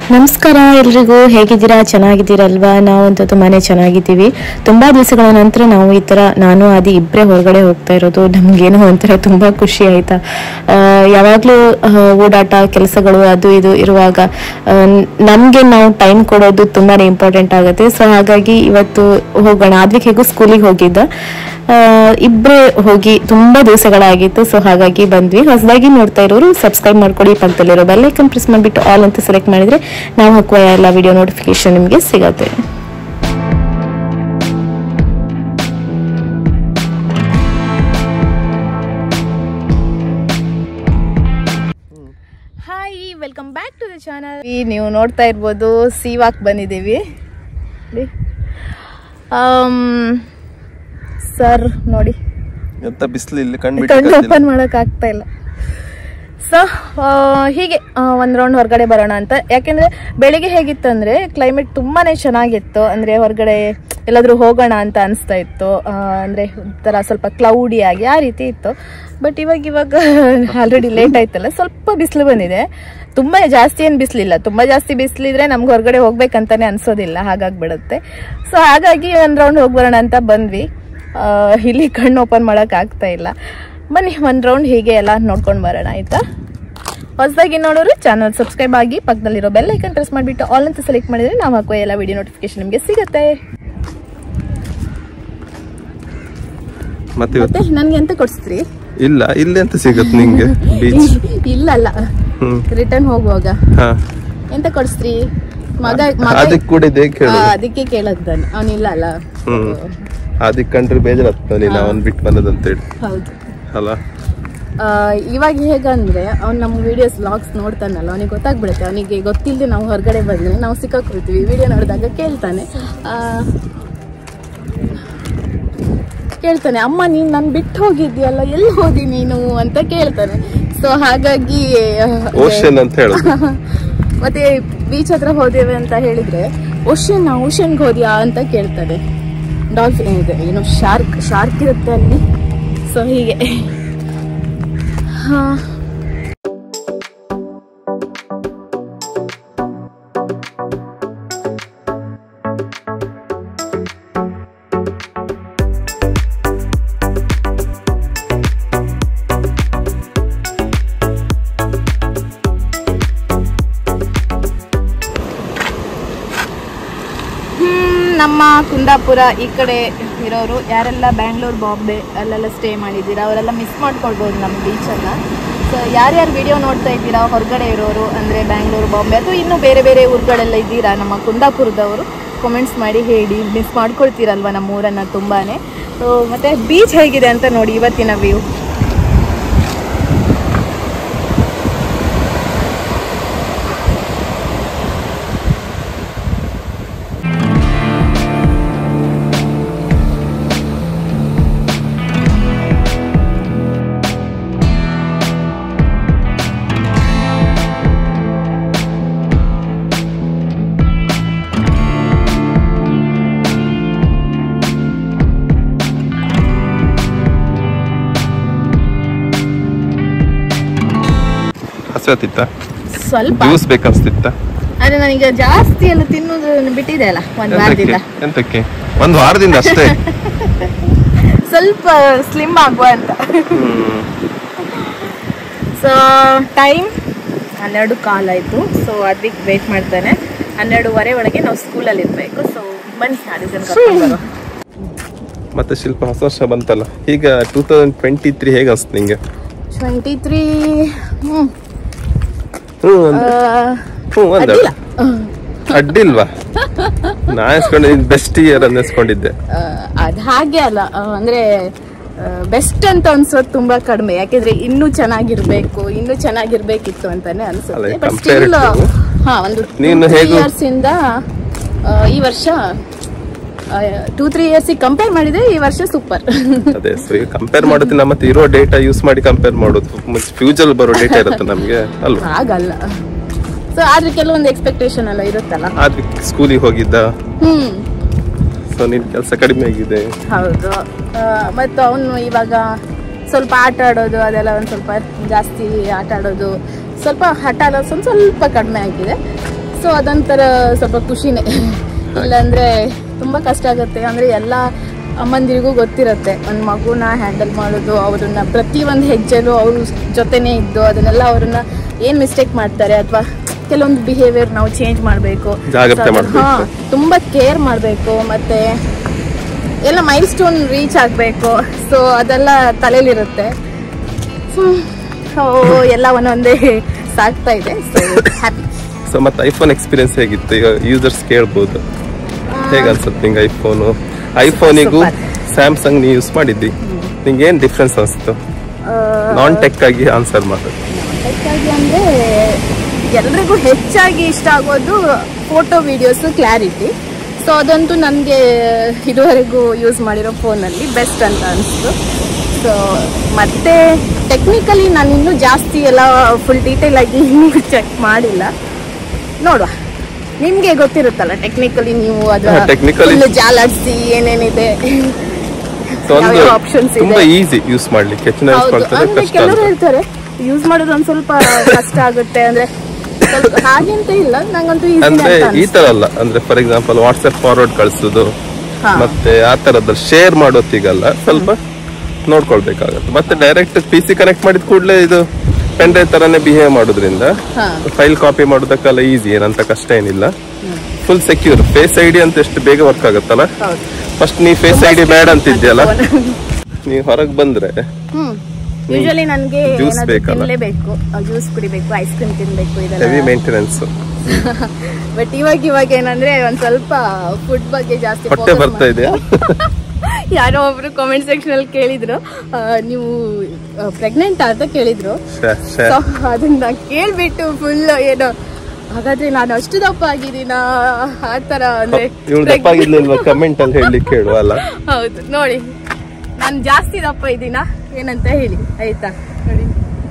ನಮಸ್ಕಾರ ಎಲ್ರಿಗೂ ಹೇಗಿದ್ದೀರಾ ಚೆನ್ನಾಗಿದ್ದೀರಲ್ವಾ ನಾವಂತೂ ತುಂಬಾನೇ ಚೆನ್ನಾಗಿದ್ದೀವಿ ತುಂಬಾ ದಿವಸಗಳ ನಂತರ ನಾವು ಈ ತರ ನಾನು ಆದಿ ಇಬ್ಬರೇ ಹೊರಗಡೆ ಹೋಗ್ತಾ ಇರೋದು ನಮ್ಗೇನೋ ಒಂಥರ ತುಂಬಾ ಖುಷಿ ಆಯ್ತಾ ಆ, ಯಾವಾಗ್ಲೂ ಆ, ಓಡಾಟ ಕೆಲಸಗಳು ಅದು ಇದು ಇರುವಾಗ ಆ, ನಮ್ಗೆ ನಾವು ಟೈಮ್ ಕೊಡೋದು ತುಂಬಾನೇ ಇಂಪಾರ್ಟೆಂಟ್ ಆಗುತ್ತೆ ಸೊ ಹಾಗಾಗಿ ಇವತ್ತು ಹೋಗೋಣ ಆದ್ವಿಕ್ ಹೇಗೂ ಸ್ಕೂಲಿಗೆ ಹೋಗಿದ್ದ ಆ, ಇಬ್ರೇ ಹೋಗಿ ತುಂಬಾ ದಿವಸಗಳಾಗಿತ್ತು ಸೊ ಹಾಗಾಗಿ ಬಂದ್ವಿ ಹೊಸದಾಗಿ ನೋಡ್ತಾ ಇರೋರು ಸಬ್ಸ್ಕ್ರೈಬ್ ಮಾಡ್ಕೊಳ್ಳಿ ಪಕ್ಕದಲ್ಲಿರೋ ಬೆಲ್ ಐಕನ್ ಪ್ರೆಸ್ ಮಾಡಿಬಿಟ್ಟು ಆಲ್ ಅಂತ ಸೆಲೆಕ್ಟ್ ಮಾಡಿದ್ರೆ ನಾವು ಹಾಕುವ ಎಲ್ಲ ವಿಡಿಯೋ ನೋಟಿಫಿಕೇಶನ್ ನಿಮಗೆ ಸಿಗತ್ತೆ hi welcome back to the channel ನೀವು ನೋಡ್ತಾ ಇರ್ಬೋದು ಸೀವಾಕ್ ಬಂದಿದ್ದೀವಿ ಸರ್ ನೋಡಿ ಎಂತ ಬಿಸಿಲು ಇಲ್ಲಿ ಕಣ್ಣು ಕಣ್ಣು ಬಿಟ್ಟು ಓಪನ್ ಮಾಡಕ್ ಆಗ್ತಾ ಇಲ್ಲ ಸೊ ಹೀಗೆ ಆ, ಒಂದ್ ರೌಂಡ್ ಹೊರಗಡೆ ಬರೋಣ ಅಂತ ಯಾಕೆಂದ್ರೆ ಬೆಳಿಗ್ಗೆ ಹೇಗಿತ್ತಂದ್ರೆ ಕ್ಲೈಮೇಟ್ ತುಂಬಾನೇ ಚೆನ್ನಾಗಿತ್ತು ಅಂದ್ರೆ ಹೊರಗಡೆ ಎಲ್ಲಾದ್ರೂ ಹೋಗೋಣ ಅಂತ ಅನಿಸ್ತಾ ಇತ್ತು ಆ, ಅಂದ್ರೆ ಒಂಥರ ಸ್ವಲ್ಪ ಕ್ಲೌಡಿ ಆಗಿ ಆ ರೀತಿ ಇತ್ತು ಬಟ್ ಇವಾಗ ಇವಾಗ ಆಲ್ರೆಡಿ ಲೇಟ್ ಆಯ್ತಲ್ಲ ಸ್ವಲ್ಪ ಬಿಸಿಲು ಬಂದಿದೆ ತುಂಬಾ ಜಾಸ್ತಿ ಏನು ಬಿಸಿಲಿಲ್ಲ ತುಂಬಾ ಜಾಸ್ತಿ ಬಿಸಿಲಿದ್ರೆ ನಮ್ಗೆ ಹೊರಗಡೆ ಹೋಗ್ಬೇಕಂತಾನೆ ಅನ್ಸೋದಿಲ್ಲ ಹಾಗಾಗ್ಬಿಡುತ್ತೆ ಸೊ ಹಾಗಾಗಿ ಒಂದ್ ರೌಂಡ್ ಹೋಗಿ ಬರೋಣ ಅಂತ ಬಂದ್ವಿ ಆ, ಇಲ್ಲಿ ಕಣ್ಣು ಓಪನ್ ಮಾಡಕ್ ಆಗ್ತಾ ಇಲ್ಲ ಬನ್ನಿ ಒಂದ್ ರೌಂಡ್ ಹೀಗೆ ಎಲ್ಲ ನೋಡ್ಕೊಂಡು ಬರೋಣ ಆಯ್ತಾ ಹೊಸದಾಗಿ ನೋಡೋರು ಚಾನಲ್ ಸಬ್ಸ್ಕ್ರೈಬ್ ಆಗಿ ಪಕ್ಕದಲ್ಲಿರೋ ಬೆಲ್ ಐಕನ್ ಪ್ರೆಸ್ ಮಾಡಿಬಿಟ್ಟು ಆಲ್ ಅಂತ ಸೆಲೆಕ್ಟ್ ಮಾಡಿದ್ರೆ ನಾವು ಹಾಕುವ ಎಲ್ಲ ವಿಡಿಯೋ ನೋಟಿಫಿಕೇಶನ್ ನಿಮಗೆ ಸಿಗುತ್ತೆ ಮತ್ತೆ ಇವತ್ತು ಮತ್ತೆ ನನ್ಗೆ ಎಂತ ಕೊಡಿಸ್ತೀರಿ ಇಲ್ಲ ಇಲ್ಲಿ ಅಂತ ಸಿಗತ್ ನಿಂಗೆ ಬೀಚ್ ಇಲ್ಲ ಅಲ್ಲ ಹ್ಮ್ ರಿಟರ್ನ್ ಹೋಗುವಾಗ ಹಾ ಎಂತ ಕೊಡಿಸ್ತೀರಿ ಮಗ ಮಗ ಅದಕ್ಕೆ ಕೂಡ ಇದೆ ಆ, ಕೇಳು ಅದಕ್ಕೆ ಕೇಳದ್ ಅವನಿಲ್ಲ ಅಲ್ಲ ಹ್ಮ್ ಅದಕ್ಕೆ ಕಂಡ್ರೆ ಬೇಜಾರಾಗ್ತಾವ ನೀನು ಅವನ್ ಬಿಟ್ಟು ಬಂದದಂತೇಳಿ ಹೌದು ಅಲ್ಲ ಆ, ಇವಾಗ ಹೇಗಂದ್ರೆ ಅವ್ನು ನಮ್ಮ ವಿಡಿಯೋಸ್ ವ್ಲಾಗ್ಸ್ ನೋಡ್ತಾನಲ್ಲ ಅವನಿಗೆ ಗೊತ್ತಾಗ್ಬಿಡುತ್ತೆ ಅವನಿಗೆ ಗೊತ್ತಿಲ್ಲದೆ ನಾವು ಹೊರಗಡೆ ಬಂದ್ರೆ ನಾವು ಸಿಕ್ಕಾಕೊಳ್ತೀವಿ ವಿಡಿಯೋ ನೋಡಿದಾಗ ಕೇಳ್ತಾನೆ ಆ, ಕೇಳ್ತಾನೆ ಅಮ್ಮ ನೀನು ನಾನು ಬಿಟ್ಟು ಹೋಗಿದ್ಯಲ್ಲ ಎಲ್ಲಿ ಹೋದಿ ನೀನು ಅಂತ ಕೇಳ್ತಾನೆ ಸೊ ಹಾಗಾಗಿ ಆ, ಓಷನ್ ಅಂತ ಹೇಳು ಮತ್ತೆ ಬೀಚ್ ಹತ್ರ ಹೋದೇವೆ ಅಂತ ಹೇಳಿದ್ರೆ ಓಷನ್ ಓಷನ್ಗೆ ಹೋದ್ಯಾ ಅಂತ ಕೇಳ್ತಾರೆ ಡಾಲ್ಫಿನ್ ಇದೆ ಏನೋ ಶಾರ್ಕ್ ಶಾರ್ಕ್ ಇರುತ್ತೆ ಅಲ್ಲಿ ಸೊ ಹೀಗೆ ಹಾ ಹ್ಮ್, ನಮ್ಮ ಕುಂದಾಪುರ ಈ ಕಡೆ ಇರೋರು ಯಾರೆಲ್ಲ ಬ್ಯಾಂಗ್ಳೂರ್ ಬಾಂಬೆ ಅಲ್ಲೆಲ್ಲ ಸ್ಟೇ ಮಾಡಿದ್ದೀರಾ ಅವರೆಲ್ಲ ಮಿಸ್ ಮಾಡ್ಕೊಳ್ಬೋದು ನಮ್ಮ ಬೀಚನ್ನು ಸೊ ಯಾರ್ಯಾರು ವಿಡಿಯೋ ನೋಡ್ತಾ ಇದ್ದೀರಾ ಹೊರಗಡೆ ಇರೋರು ಅಂದರೆ ಬ್ಯಾಂಗ್ಳೂರು ಬಾಂಬೆ ಅಥವಾ ಇನ್ನೂ ಬೇರೆ ಬೇರೆ ಊರುಗಳೆಲ್ಲ ಇದ್ದೀರಾ ನಮ್ಮ ಕುಂದಾಪುರದವರು ಕಮೆಂಟ್ಸ್ ಮಾಡಿ ಹೇಳಿ ಮಿಸ್ ಮಾಡ್ಕೊಳ್ತೀರಲ್ವ ನಮ್ಮ ಊರನ್ನು ತುಂಬಾ ಸೊ ಮತ್ತು ಬೀಚ್ ಹೇಗಿದೆ ಅಂತ ನೋಡಿ ಇವತ್ತಿನ ವ್ಯೂ ಹಸಿವತ್ತಿತ್ತ ಸ್ವಲ್ಪ ಜ್ಯೂಸ್ ಬೇಕನ್ಸ್ತಿತ್ತ ಆದರೆ ನನಗೆ ಜಾಸ್ತಿ ಎಲ್ಲ ತಿನ್ನೋದು ಬಿಟ್ಟಿದೆ ಅಲ್ಲ ಒಂದು ಎಂತಕ್ಕೆ ವಾರದಿಂದ ಎಂತಕ್ಕೆ ಒಂದು ವಾರದಿಂದ ಅಷ್ಟೇ ಸ್ವಲ್ಪ ಸ್ಲಿಮ್ ಆಗುವ ಅಂತ ಹ್ಮ್ ಸೊ ಟೈಮ್ ಹನ್ನೆರಡು ಕಾಲಾಯಿತು ಸೊ ಅದಕ್ಕೆ ವೇಟ್ ಮಾಡ್ತಾನೆ ಹನ್ನೆರಡುವರೆ ಒಳಗೆ ನಾವು ಸ್ಕೂಲಲ್ಲಿ ಇರಬೇಕು ಸೊ ಬನ್ನಿ ಅದಕ್ಕೆ ಕರ್ಕೊಂಡು ಬರುವ ಮತ್ತೆ ಶಿಲ್ಪ ಹೊಸ ವರ್ಷ ಬಂತಲ್ಲ ಈಗ ಟೂ ತೌಸಂಡ್ ಟ್ವೆಂಟಿ ತ್ರೀ ಹೇಗೆ ಅನ್ಸ್ತು ನಿಂಗೆ ಟ್ವೆಂಟಿ ತ್ರೀ ಹ್ಞೂ ಹ್ಮ್ ಅಂದ್ರೆ ಹ್ಞೂ ಒಂದ ಅಡ್ಡಿಲ್ಲ ಅಡ್ಡಿಲ್ವಾ ನಾ ಎಸ್ಕೊಂಡಿದ್ದು ಬೆಸ್ಟ್ ಇಯರ್ ಅನ್ನಿಸ್ಕೊಂಡಿದ್ದೆ ಅದು ಹಾಗೆ ಅಲ್ಲ ಆ, ಅಂದ್ರೆ ಬೆಸ್ಟ್ ಅಂತ ಅನ್ಸೋದು ತುಂಬಾ ಕಡಿಮೆ ಯಾಕೆಂದ್ರೆ ಇನ್ನೂ ಚೆನ್ನಾಗಿರ್ಬೇಕು ಇನ್ನೂ ಚೆನ್ನಾಗಿರ್ಬೇಕಿತ್ತು ಅಂತಾನೆ ಅನ್ಸುತ್ತೆ ಅಲ್ಲ, ಬಟ್ compare ಸ್ಟಿಲ್ to- ಹಾ ಒಂದು ನೀನು ಹೇಗೂ- ಇಯರ್ಸ್ ಇಂದ ಆ, ಈ ವರ್ಷ ಟೂ ತ್ರೀ ಇಯರ್ಸ್ ಕಂಪೇರ್ ಮಾಡಿದ್ರೆ ಈ ವರ್ಷ ಸೂಪರ್ ಅದೇ ಸೊ ಈಗ ಕಂಪೇರ್ ಮಾಡೋದಿಲ್ಲ ಮತ್ತೆ ಇರೋ ಡೇಟಾ ಯೂಸ್ ಮಾಡಿ ಕಂಪೇರ್ ಮಾಡೋದು ಫ್ಯೂಚರ್ ಬರೋ ಡೇಟಾ ಇರುತ್ತೆ ನಮ್ಗೆ ಅಲ್ವಾ ಹಾಗಲ್ಲ ಸೊ ಆದ್ರೆ ಕೆಲವೊಂದು ಎಕ್ಸ್ಪೆಕ್ಟೇಷನ್ ಎಲ್ಲ ಇರುತ್ತಲ್ಲ ಆದ್ರೆ ಸ್ಕೂಲಿಗೆ ಹೋಗಿದ್ದ ಹ್ಮ್ ಸೊ ನಿನ್ ಕೆಲಸ ಕಡಿಮೆ ಆಗಿದೆ ಹೌದು ಆ, ಮತ್ತು ಅವನು ಇವಾಗ ಸ್ವಲ್ಪ ಆಟ ಆಡೋದು ಅದೆಲ್ಲ ಒಂದು ಸ್ವಲ್ಪ ಜಾಸ್ತಿ ಆಟ ಆಡೋದು ಸ್ವಲ್ಪ ಹಠ ಎಲ್ಲ ಸ್ವಲ್ಪ ಸ್ವಲ್ಪ ಕಡಿಮೆ ಆಗಿದೆ ಸೊ ಅದೊಂಥರ ಸ್ವಲ್ಪ ಖುಷಿನೇ ಇಲ್ಲಾಂದ್ರೆ ತುಂಬ ಕಷ್ಟ ಆಗುತ್ತೆ ಅಂದರೆ ಎಲ್ಲ ಅಮ್ಮಂದಿರಿಗೂ ಗೊತ್ತಿರುತ್ತೆ ಒಂದು ಮಗುನ ಹ್ಯಾಂಡಲ್ ಮಾಡೋದು ಅವ್ರನ್ನ ಪ್ರತಿ ಒಂದು ಹೆಜ್ಜೆಲೂ ಅವ್ರ ಜೊತೆನೇ ಇದ್ದು ಅದನ್ನೆಲ್ಲ ಅವ್ರನ್ನ ಏನು ಮಿಸ್ಟೇಕ್ ಮಾಡ್ತಾರೆ ಅಥವಾ ಕೆಲವೊಂದು ಬಿಹೇವಿಯರ್ ನಾವು ಚೇಂಜ್ ಮಾಡಬೇಕು ಜಾಗ್ರತೆ ಮಾಡ್ಬೇಕು. ತುಂಬ ಕೇರ್ ಮಾಡಬೇಕು ಮತ್ತು ಎಲ್ಲ ಮೈಲ್ ಸ್ಟೋನ್ ರೀಚ್ ಆಗಬೇಕು ಸೊ ಅದೆಲ್ಲ ತಲೆಯಲ್ಲಿರುತ್ತೆ ಸೊ ಎಲ್ಲ ಒಂದೊಂದೇ ಸಾಗ್ತಾ ಇದೆ ಸೊ ಹ್ಯಾಪಿ ಸೊ ಮತ್ತೆ ಐಫೋನ್ ಎಕ್ಸ್ಪೀರಿಯನ್ಸ್ ಹೇಗಿತ್ತು ಈಗ ಯೂಸರ್ಸ್ ಕೇಳ್ಬೋದು ಹೇಗೆ ಅನ್ಸುತ್ತೆ ನಿಂಗೆ ಐಫೋನು ಐಫೋನಿಗೂ ಸ್ಯಾಮ್ಸಂಗ್ ನೀವು ಯೂಸ್ ಮಾಡಿದ್ದಿ ನಿಂಗೆ ಏನು ಡಿಫ್ರೆನ್ಸ್ ಅನಿಸ್ತು ನಾನ್ ಟೆಕ್ ಆಗಿ ಆನ್ಸರ್ ಮಾಡು ಹೆಚ್ಚಾಗಿ ಅಂದರೆ ಎಲ್ರಿಗೂ ಹೆಚ್ಚಾಗಿ ಇಷ್ಟ ಆಗೋದು ಫೋಟೋ ವಿಡಿಯೋಸು ಕ್ಲಾರಿಟಿ ಸೊ ಅದಂತೂ ನನಗೆ ಇದುವರೆಗೂ ಯೂಸ್ ಮಾಡಿರೋ ಫೋನಲ್ಲಿ ಬೆಸ್ಟ್ ಅಂತ ಅನಿಸ್ತು ಸೊ ಮತ್ತೆ ಟೆಕ್ನಿಕಲಿ ನಾನು ಇನ್ನೂ ಜಾಸ್ತಿ ಎಲ್ಲ ಫುಲ್ ಡೀಟೇಲ್ ಆಗಿ ಇನ್ನೂ ಚೆಕ್ ಮಾಡಿಲ್ಲ ನೋಡುವ ನಿಮಗೆ ಗೊತ್ತಿರುತ್ತಲ್ಲ ಟೆಕ್ನಿಕಲಿ ನೀವು ಅದು ಹಾ, technically- full ಜಾಲಾಡ್ಸಿ ಏನೇನಿದೆ ಸೊ ಒಂದು ಯಾವ್ಯಾವ options ಇದೆ? ತುಂಬಾ ಈಸಿ ಯೂಸ್ ಮಾಡ್ಲಿಕ್ಕೆ ಹೆಚ್ಚಿನ ಯೂಸ್ ಹೌದು ಮಾಡ್ತಾರೆ ಅಂದ್ರೆ ಕಷ್ಟ ಕೆಲವರು ಅಂತ ಹೇಳ್ತಾರೆ ಯೂಸ್ ಮಾಡೋದು ಒಂದ್ ಸ್ವಲ್ಪ ಕಷ್ಟ ಆಗುತ್ತೆ ಅಂದ್ರೆ ಸ್ವಲ್ಪ ಹಾಗೆಂತ ಇಲ್ಲ ನಂಗಂತೂ ಈಸಿ ಅಂದ್ರೆ ಅಂತ ಈ ಅನ್ಸ್ತು. ತರ ಅಲ್ಲ ಅಂದ್ರೆ ಫಾರ್ ಎಕ್ಸಾಂಪಲ್ ವಾಟ್ಸ್ಆಪ್ ಫಾರ್ವರ್ಡ್ ಕಳ್ಸೋದು ಹಾ. ಮತ್ತೆ ಆ ತರದ್ದು ಶೇರ್ ಮಾಡೋತ್ತಿಗಲ್ಲ ಸ್ವಲ್ಪ ನೋಡ್ಕೊಳ್ಬೇಕಾಗತ್ತೆ ಮತ್ತೆ ಡೈರೆಕ್ಟ್ ಪಿ ಸಿ ಕನೆಕ್ಟ್ ಮಾಡಿದ ಕೂಡಲೇ ಇದು ಪೆನ್ ಡ್ರೈವ್ ತರನೇ ಬಿಹೇವ್ ಮಾಡೋದ್ರಿಂದ ಹಾ. ಫೈಲ್ ಕಾಪಿ ಮಾಡೋದಕ್ಕೆಲ್ಲ ಈಸಿ ಏನಂತ ಕಷ್ಟ ಏನಿಲ್ಲ ಫುಲ್ ಸೆಕ್ಯೂರ್ ಫೇಸ್ ಐಡಿ ಅಂತ ಎಷ್ಟು ಬೇಗ ವರ್ಕ್ ಆಗುತ್ತಲ್ಲ ಹೌದು ಫಸ್ಟ್ ನೀ ಫೇಸ್ ಐಡಿ ಬೇಡ ಅಂತಿದ್ಯಲ್ಲ ನೀವು ಹೊರಗೆ ಬಂದ್ರೆ ಹ್ಮ್ ಯೂಶಲಿ ನನ್ಗೆ Juice ಏನಾದ್ರು ಬೇಕಲ್ಲ? ತಿನ್ಲೇಬೇಕು ಜ್ಯೂಸ್ ಕುಡಿಬೇಕು ಐಸ್ ಕ್ರೀಮ್ ತಿನ್ಬೇಕು ಹೆವಿ ಇದೆಲ್ಲ ಮೇಂಟೆನೆನ್ಸ್ ಬಟ್ ಇವಾಗ ಇವಾಗ ಏನಂದ್ರೆ ಒಂದ್ ಸ್ವಲ್ಪ ಫುಡ್ ಬಗ್ಗೆ ಜಾಸ್ತಿ ಹೊಟ್ಟೆ focus ಬರ್ತಾ ಇದೆಯಾ ಯಾರೋ ಒಬ್ರು ಕಾಮೆಂಟ್ ಸೆಕ್ಷನ್ ಅಲ್ಲಿ ಕೇಳಿದ್ರು ಆ, ನೀವು ಪ್ರೆಗ್ನೆಂಟ್ ಅಂತ ಕೇಳಿದ್ರು ಶ್ಯಾ, ಶ್ಯಾ. So, ಅದನ್ನ ಕೇಳ್ಬಿಟ್ಟು ಫುಲ್ ಏನೋ ಹಾಗಾದ್ರೆ ನಾನು ಅಷ್ಟು ದಪ್ಪ ಆಗಿದ್ದೀನ ಆ ತರ ಅಂದ್ರೆ ಇವಳು preg- ದಪ್ಪ ಆಗಿರ್ಲಿಲ್ವಾ ಕಮೆಂಟ್ ಅಲ್ಲಿ ಹೇಳಲಿಕ್ಕೆ ಹೇಳುವ ಅಲ್ಲ ಹೌದು ನೋಡಿ ನಾನು ಜಾಸ್ತಿ ದಪ್ಪ ಇದ್ದೀನ ಏನಂತ ಹೇಳಿ ಆಯ್ತಾ ನೋಡಿ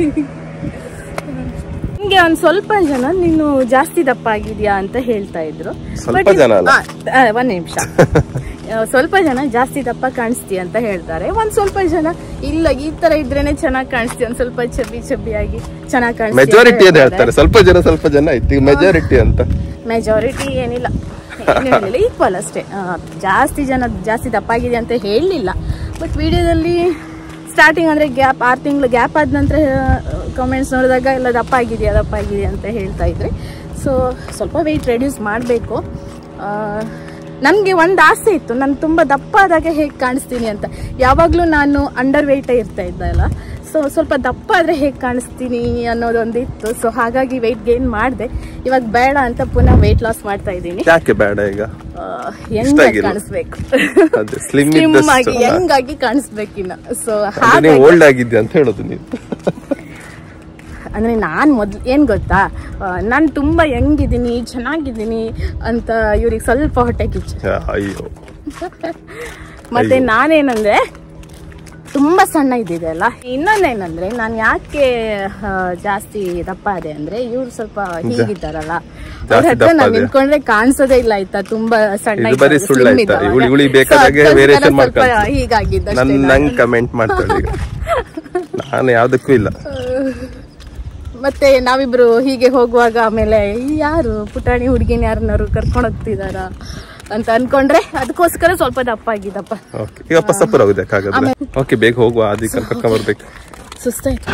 ನಿಮ್ಗೆ ಒಂದ್ ಸ್ವಲ್ಪ ಜನ ನೀನು ಜಾಸ್ತಿ ದಪ್ಪ ಆಗಿದ್ಯಾ ಅಂತ ಹೇಳ್ತಾ ಇದ್ರು ಸ್ವಲ್ಪ But it- ಜನ ಅಲ್ಲ. ಆ, ಆ, ಒಂದ್ ನಿಮಿಷ ಆ, ಸ್ವಲ್ಪ ಜನ ಜಾಸ್ತಿ ದಪ್ಪ ಕಾಣಿಸ್ತೀಯ ಅಂತ ಹೇಳ್ತಾರೆ ಒಂದ್ ಸ್ವಲ್ಪ ಜನ ಇಲ್ಲ ಈ ತರ ಇದ್ರೇನೆ ಚೆನ್ನಾಗಿ ಕಾಣಿಸ್ತೀಯ ಒಂದ್ ಸ್ವಲ್ಪ ಚಬ್ಬಿ ಚಬ್ಬಿಯಾಗಿ ಚೆನ್ನಾಗಿ ಕಾಣಿಸ್ತೀಯ ಮೆಜಾರಿಟಿ ಅದೇ ಹೇಳ್ತಾರೆ ಸ್ವಲ್ಪ ಜನ ಸ್ವಲ್ಪ ಜನ ಆಯ್ತು ಈಗ ಮೆಜಾರಿಟಿ ಅಂತ ಮೆಜಾರಿಟಿ ಏನಿಲ್ಲ ಈಕ್ವಲ್ ಅಷ್ಟೇ ಆ, ಜಾಸ್ತಿ ಜನ ಜಾಸ್ತಿ ದಪ್ಪ ಆಗಿದೆ ಅಂತ ಹೇಳಲಿಲ್ಲ ಬಟ್ ವಿಡಿಯೋದಲ್ಲಿ ಸ್ಟಾರ್ಟಿಂಗ್ ಅಂದರೆ ಗ್ಯಾಪ್ ಆರು ತಿಂಗಳು ಗ್ಯಾಪ್ ಆದ ನಂತರ ಕಾಮೆಂಟ್ಸ್ ನೋಡಿದಾಗ ಎಲ್ಲ ದಪ್ಪ ಆಗಿದೆಯಾ ದಪ್ಪ ಆಗಿದೆಯಾ ಅಂತ ಹೇಳ್ತಾ ಇದ್ರಿ ಸೊ ಸ್ವಲ್ಪ ವೆಯ್ಟ್ ರೆಡ್ಯೂಸ್ ಮಾಡಬೇಕು ನನಗೆ ಒಂದು ಆಸೆ ಇತ್ತು ನಾನು ತುಂಬ ದಪ್ಪ ಆದಾಗ ಹೇಗೆ ಕಾಣಿಸ್ತೀನಿ ಅಂತ ಯಾವಾಗಲೂ ನಾನು ಅಂಡರ್ ವೆಯ್ಟೇ ಇರ್ತಾ ಇದ್ದಲ್ಲ ಸೊ ಸ್ವಲ್ಪ ದಪ್ಪ ಆದರೆ ಹೇಗೆ ಕಾಣಿಸ್ತೀನಿ ಅನ್ನೋದೊಂದು ಇತ್ತು ಸೊ ಹಾಗಾಗಿ ವೆಯ್ಟ್ ಗೇನ್ ಮಾಡಿದೆ ಇವಾಗ ಬೇಡ ಅಂತ ಪುನಃ ವೆಯ್ಟ್ ಲಾಸ್ ಮಾಡ್ತಾ ಇದ್ದೀನಿ ಯಾಕೆ ಬೇಡ ಈಗ ಹೆಂಗ್ ಆಗಿಲ್ಲ. ಕಾಣಿಸ್ಬೇಕು ಅದೇ ಸ್ಲಿಮ್ ಸ್ಲಿಮ್ ಇದ್ದಷ್ಟು ಆಗಿ ಹೆಂಗಾಗಿ ಕಾಣಿಸ್ಬೇಕಿನ್ನ ಸೊ ಅಂದ್ರೆ ನೀವು ಹಾಗಾಗಿ ಓಲ್ಡ್ ಆಗಿದ್ಯಾ ಅಂತ ಹೇಳೋದು ನೀವು ಅಂದ್ರೆ ನಾನು ಮೊದ್ಲು ಏನ್ ಗೊತ್ತಾ ನಾನು ತುಂಬಾ ಹೆಂಗಿದ್ದೀನಿ ಚೆನ್ನಾಗಿದ್ದೀನಿ ಅಂತ ಇವ್ರಿಗೆ ಸ್ವಲ್ಪ ಹೊಟ್ಟೆ ಕಿಚ್ಚು ಯಾ, ಅಯ್ಯೋ ಮತ್ತೆ ಅಯ್ಯೋ. ನಾನೇನಂದ್ರೆ ತುಂಬಾ ಸಣ್ಣ ಇದ್ದಿದೆ ಅಲ್ಲ ಇನ್ನೊಂದೇನಂದ್ರೆ ನಾನು ಯಾಕೆ ಆ, ಜಾಸ್ತಿ ದಪ್ಪ ಅದೆ ಅಂದ್ರೆ ಇವ್ರು ಸ್ವಲ್ಪ ಹೀಗಿದ್ದಾರಲ್ಲ ಅವ್ರ ಜಾಸ್ತಿ ಹತ್ರ ದಪ್ಪ ನಾನು ಅದೆ. ನಿಂತ್ಕೊಂಡ್ರೆ ಕಾಣಿಸೋದೇ ಇಲ್ಲ ಆಯ್ತಾ ತುಂಬಾ ಸಣ್ಣ ಇದು ಬರೀ ಇದ್ದವಾಗ, ಸುಳ್ಳು slim ಆಯ್ತಾ ಇದ್ದವಾಗ. ಇವಳು ಇವಳಿಗೆ So, ಬೇಕಾದಾಗೆ ಅದಕ್ಕೋಸ್ಕರ ವೇರಿಯೇಷನ್ ಸ್ವಲ್ಪ ಮಾಡ್ಕೊಂಡು ಹೀಗಾಗಿದ್ದು ನನ್ ಅಷ್ಟೇ ನಂಗೆ ನಾನು. ಕಮೆಂಟ್ ಮಾಡ್ತಾಳೆ ಈಗ ನಾನು ಯಾವ್ದಕ್ಕೂ ಇಲ್ಲ ಮತ್ತೆ ನಾವಿಬ್ರು ಹೀಗೆ ಹೋಗುವಾಗ ಆಮೇಲೆ ಈ ಯಾರು ಪುಟಾಣಿ ಹುಡುಗಿನ ಯಾರನ್ನಾರು ಕರ್ಕೊಂಡು ಹೋಗ್ತಿದಾರ ಅಂತ ಅನ್ಕೊಂಡ್ರೆ ಅದಕ್ಕೋಸ್ಕರ ಸ್ವಲ್ಪ ದಪ್ಪ ಆಗಿದ್ದಪ್ಪ ಓಕೆ ಈಗ ಪಸಪುರ ಹೋಗುದು ಯಾಕಾಗದ್ರೆ ಓಕೆ ಬೇಗ ಹೋಗುವ ಆದಿ ಕರ್ಕೊಂಡ್ ಬರ್ಬೇಕು ಸುಸ್ತಾಯ್ತು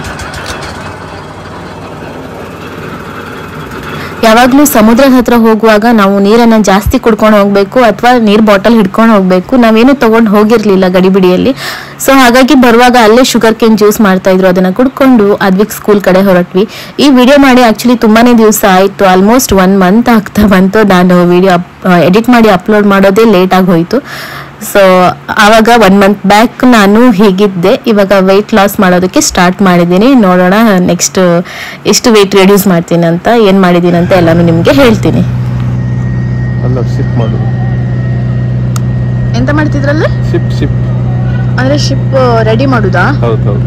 ಯಾವಾಗಲೂ ಸಮುದ್ರ ಹತ್ರ ಹೋಗುವಾಗ ನಾವು ನೀರನ್ನ ಜಾಸ್ತಿ ಕುಡ್ಕೊಂಡು ಹೋಗ್ಬೇಕು ಅಥವಾ ನೀರ್ ಬಾಟಲ್ ಹಿಡ್ಕೊಂಡು ಹೋಗ್ಬೇಕು ನಾವೇನು ತಗೊಂಡು ಹೋಗಿರ್ಲಿಲ್ಲ ಗಡಿಬಿಡಿಯಲ್ಲಿ ಸೊ ಹಾಗಾಗಿ ಬರುವಾಗ ಅಲ್ಲೇ ಶುಗರ್ ಕೇನ್ ಜ್ಯೂಸ್ ಮಾಡ್ತಾ ಇದ್ರು ಅದನ್ನ ಕುಡ್ಕೊಂಡು ಅದ್ವಿಕ್ ಸ್ಕೂಲ್ ಕಡೆ ಹೊರಟ್ವಿ ಈ ವಿಡಿಯೋ ಮಾಡಿ ಆಕ್ಚುಲಿ ತುಂಬಾನೇ ದಿವಸ ಆಯ್ತು ಆಲ್ಮೋಸ್ಟ್ ಒನ್ ಮಂತ್ ಆಗ್ತಾ ಬಂತು ನಾನು ವಿಡಿಯೋ ಎಡಿಟ್ ಮಾಡಿ ಅಪ್ಲೋಡ್ ಮಾಡೋದೇ ಲೇಟ್ ಆಗಿ ಹೋಯ್ತು ಸೊ ಆವಾಗ ಒನ್ ಮಂತ್ ಬ್ಯಾಕ್ ನಾನು ಹೀಗಿದ್ದೆ ಇವಾಗ ವೆಯ್ಟ್ ಲಾಸ್ ಮಾಡೋದಕ್ಕೆ ಸ್ಟಾರ್ಟ್ ಮಾಡಿದ್ದೀನಿ ನೋಡೋಣ ನೆಕ್ಸ್ಟ್ ಎಷ್ಟು ವೆಯ್ಟ್ ರೆಡ್ಯೂಸ್ ಮಾಡ್ತೀನಿ ಅಂತ ಏನು ಮಾಡಿದ್ದೀನಿ ಅಂತ ಎಲ್ಲಾನು ನಿಮಗೆ ಹೇಳ್ತೀನಿ ಅಲ್ಲ ಶಿಪ್ ಮಾಡುದು ಎಂತ ಮಾಡ್ತಿದ್ರಲ್ಲ ಶಿಪ್ ಶಿಪ್ ಅಂದ್ರೆ ಶಿಪ್ ರೆಡಿ ಮಾಡುದಾ ಹೌದು ಹೌದು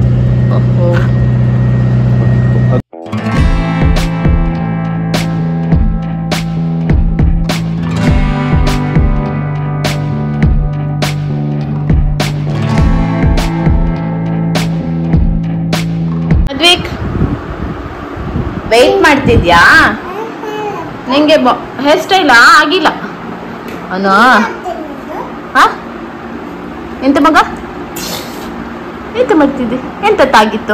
ಅದ್ವಿಕ್ ವೆಯ್ಟ್ ಮಾಡ್ತಿದ್ಯಾ ನಿಂಗೆ ಹೇರ್ ಸ್ಟೈಲ್ ಆಗಿಲ್ಲ ಅನು ಹಾ ಎಂತ ಮಗ ಎಂತ ಮಾಡ್ತಿದ್ದೆ ಎಂತ ತಾಗಿತ್ತು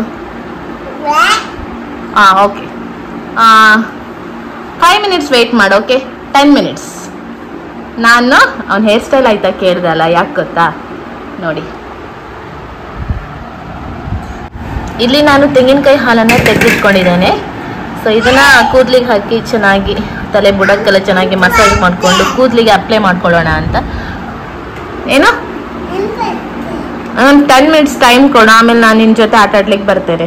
ಹಾ ಓಕೆ ಫೈವ್ ಮಿನಿಟ್ಸ್ ವೆಯ್ಟ್ ಮಾಡು ಓಕೆ ಟೆನ್ ಮಿನಿಟ್ಸ್ ನಾನು ಅವ್ನ ಹೇರ್ ಸ್ಟೈಲ್ ಆಯ್ತಾ ಕೇಳ್ದಲ್ಲ ಯಾಕೆ ಗೊತ್ತಾ ನೋಡಿ ಇಲ್ಲಿ ನಾನು ತೆಂಗಿನಕಾಯಿ ಹಾಲನ್ನು ತೆಗೆದಿಟ್ಕೊಂಡಿದ್ದೇನೆ ಸೊ ಇದನ್ನ ಕೂದಲಿಗೆ ಹಾಕಿ ಚೆನ್ನಾಗಿ ತಲೆ ಬುಡಕ್ಕೆಲ್ಲ ಚೆನ್ನಾಗಿ ಮಸಾಜ್ ಮಾಡಿಕೊಂಡು ಕೂದಲಿಗೆ ಅಪ್ಲೈ ಮಾಡ್ಕೊಳ್ಳೋಣ ಅಂತ ಏನು ಒಂದು ಟೆನ್ ಮಿನಿಟ್ಸ್ ಟೈಮ್ ಕೊಡು ಆಮೇಲೆ ನಾನು ನಿನ್ನ ಜೊತೆ ಆಟ ಆಡ್ಲಿಕ್ಕೆ ಬರ್ತೇನೆ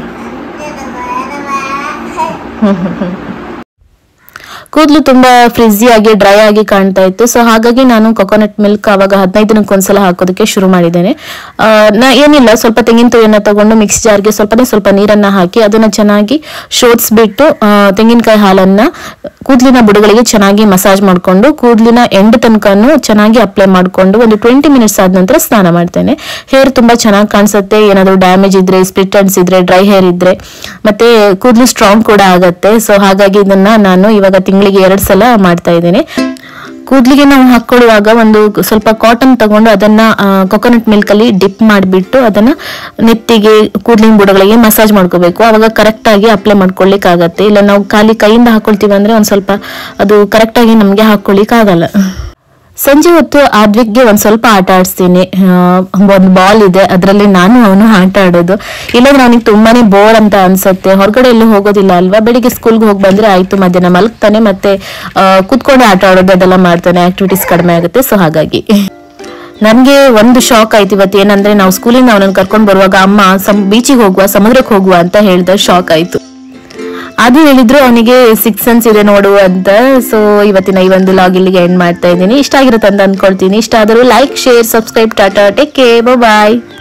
ಕೂದಲು ತುಂಬಾ ಫ್ರಿಝಿ ಆಗಿ ಡ್ರೈ ಆಗಿ ಕಾಣ್ತಾ ಇತ್ತು ಸೊ ಹಾಗಾಗಿ ನಾನು ಕೊಕೊನಟ್ ಮಿಲ್ಕ್ ಅವಾಗ ಹದಿನೈದು ದಿನಕ್ಕೆ ಒಂದ್ಸಲ ಹಾಕೋದಕ್ಕೆ ಶುರು ಮಾಡಿದ್ದೇನೆ ಆ, ನಾ ಏನಿಲ್ಲ ಸ್ವಲ್ಪ ತೆಂಗಿನ ತುರಿಯನ್ನ ತಗೊಂಡು ಮಿಕ್ಸ್ ಜಾರ್ಗೆ ಸ್ವಲ್ಪನೇ ಸ್ವಲ್ಪ ನೀರನ್ನ ಹಾಕಿ ಅದನ್ನ ಚೆನ್ನಾಗಿ ಶೋಧಿಸ್ಬಿಟ್ಟು ಆ, ತೆಂಗಿನಕಾಯಿ ಹಾಲನ್ನ ಕೂದಲಿನ ಬುಡಗಳಿಗೆ ಚೆನ್ನಾಗಿ ಮಸಾಜ್ ಮಾಡಿಕೊಂಡು ಕೂದಲಿನ ಎಂಡ್ ತನಕನು ಚೆನ್ನಾಗಿ ಅಪ್ಲೈ ಮಾಡಿಕೊಂಡು ಒಂದು ಟ್ವೆಂಟಿ ಮಿನಿಟ್ಸ್ ಆದ ನಂತರ ಸ್ನಾನ ಮಾಡ್ತೇನೆ ಹೇರ್ ತುಂಬಾ ಚೆನ್ನಾಗಿ ಕಾಣಿಸುತ್ತೆ ಏನಾದರೂ ಡ್ಯಾಮೇಜ್ ಇದ್ರೆ ಸ್ಪ್ಲಿಟ್ ಎಂಡ್ಸ್ ಇದ್ರೆ ಡ್ರೈ ಹೇರ್ ಇದ್ರೆ ಮತ್ತೆ ಕೂದಲು ಸ್ಟ್ರಾಂಗ್ ಕೂಡ ಆಗತ್ತೆ ಸೊ ಹಾಗಾಗಿ ಇದನ್ನ ನಾನು ಇವಾಗ ತಿಂಗಳಿಗೆ ಎರಡು ಸಲ ಮಾಡ್ತಾ ಇದ್ದೇನೆ ಕೂದಲಿಗೆ ನಾವು ಹಾಕೊಳ್ಳುವಾಗ ಒಂದು ಸ್ವಲ್ಪ ಕಾಟನ್ ತಗೊಂಡು ಅದನ್ನ ಕೊಕೊನಟ್ ಮಿಲ್ಕ್ ಅಲ್ಲಿ ಡಿಪ್ ಮಾಡಿಬಿಟ್ಟು ಅದನ್ನ ನೆತ್ತಿಗೆ ಕೂದಲಿನ ಬುಡಗಳಿಗೆ ಮಸಾಜ್ ಮಾಡ್ಕೋಬೇಕು ಅವಾಗ ಕರೆಕ್ಟ್ ಆಗಿ ಅಪ್ಲೈ ಮಾಡ್ಕೊಳ್ಳಿಕ್ ಆಗತ್ತೆ ಇಲ್ಲ ನಾವು ಖಾಲಿ ಕೈಯಿಂದ ಹಾಕೊಳ್ತೀವಿ ಅಂದ್ರೆ ಒಂದ್ ಸ್ವಲ್ಪ ಅದು ಕರೆಕ್ಟ್ ಆಗಿ ನಮ್ಗೆ ಹಾಕೊಳ್ಳಿಕ್ ಆಗಲ್ಲ ಸಂಜೆ ಹೊತ್ತು ಆದ್ವಿಕ್ಗೆ ಒಂದ್ ಸ್ವಲ್ಪ ಆಟ ಆಡಿಸ್ತೀನಿ ಒಂದು ಬಾಲ್ ಇದೆ ಅದರಲ್ಲಿ ನಾನು ಅವನು ಆಟ ಆಡೋದು ಇಲ್ಲಾಂದ್ರೆ ಅವನಿಗೆ ತುಂಬಾನೇ ಬೋರ್ ಅಂತ ಅನ್ಸುತ್ತೆ ಹೊರಗಡೆ ಎಲ್ಲೂ ಹೋಗೋದಿಲ್ಲ ಅಲ್ವಾ ಬೆಳಿಗ್ಗೆ ಸ್ಕೂಲ್ಗೆ ಹೋಗಿ ಬಂದ್ರೆ ಆಯ್ತು ಮಧ್ಯಾಹ್ನ ಮಲಗ್ತಾನೆ ಮತ್ತೆ ಆ, ಕೂತ್ಕೊಂಡು ಆಟ ಆಡೋದು ಅದೆಲ್ಲ ಮಾಡ್ತಾನೆ ಆಕ್ಟಿವಿಟೀಸ್ ಕಡಿಮೆ ಆಗುತ್ತೆ ಸೊ ಹಾಗಾಗಿ ನನ್ಗೆ ಒಂದು ಶಾಕ್ ಆಯ್ತು ಇವತ್ತು ಏನಂದ್ರೆ ನಾವು ಸ್ಕೂಲಿಂದ ಅವನನ್ನ ಕರ್ಕೊಂಡು ಬರುವಾಗ ಅಮ್ಮ ಸಮ್ ಬೀಚಿಗೆ ಹೋಗುವ ಸಮುದ್ರಕ್ಕೆ ಹೋಗುವ ಅಂತ ಹೇಳ್ದ ಶಾಕ್ ಆಯ್ತು ಅದು ಹೇಳಿದ್ರು ಅವನಿಗೆ ಸಿಕ್ಸ್ ಸೆನ್ಸ್ ಇದೆ ನೋಡು ಅಂತ ಸೊ ಇವತ್ತಿನ ಈ ಒಂದು ಲಾಗ್ ಇಲ್ಲಿಗೆ ಎಂಡ್ ಮಾಡ್ತಾ ಇದ್ದೀನಿ ಇಷ್ಟ ಆಗಿರುತ್ತೆ ಅಂತ ಅನ್ಕೊಳ್ತೀನಿ ಇಷ್ಟ ಆದರೂ like share subscribe tata take care ಬಾಯ್